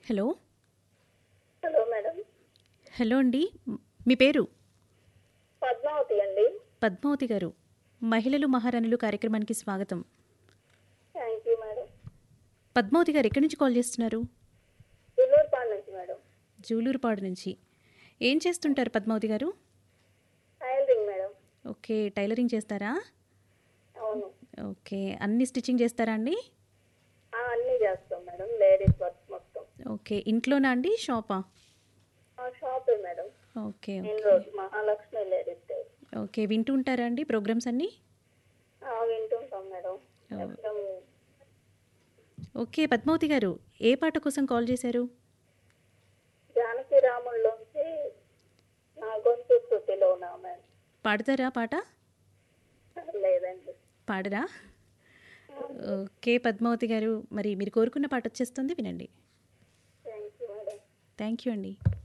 hello hello madam hello అండి మీ పేరు పద్మావతి అండి పద్మావతి గారు మహిళలు మహారాణులు కార్యక్రమానికి స్వాగతం థ్యాంక్ యూ మేడం పద్మావతి గారు ఎక్కడి నుంచి కాల్ చేస్తున్నారు విల్లూరుపాడు నుంచి మేడం జూలూరుపాడు నుంచి ఏం చేస్తుంటారు పద్మావతి గారు టైలరింగ్ మేడం ఓకే టైలరింగ్ చేస్తారా అవును ఓకే అన్ని స్టిచ్చింగ్ చేస్తారా అండి ఆ, అన్నీ చేస్తాం మేడం లేడీస్ వర్క్ మొత్తం ఓకే ఇంట్లోనా అండి షాపా ఆ షాపే madam okay main road Mahalakshmi ladies tailor okay వింటూ ఉంటారా అండి ప్రోగ్రామ్స్ అన్నీ ఆ, వింటుంటాం మేడం ఎఫ్ఎం ఓకే పద్మావతి గారు ఏ పాట కోసం కాల్ చేశారు జానకి రాముల్లోంచి నా గొంతు స్థుతిలో ఉన్నా మేడం పాడతారా పాట లేదండి పాడరా ఓకే పద్మావతి గారు మరి మీరు కోరుకున్న పాట వచ్చేస్తుంది వినండి thank you madam thank you అండి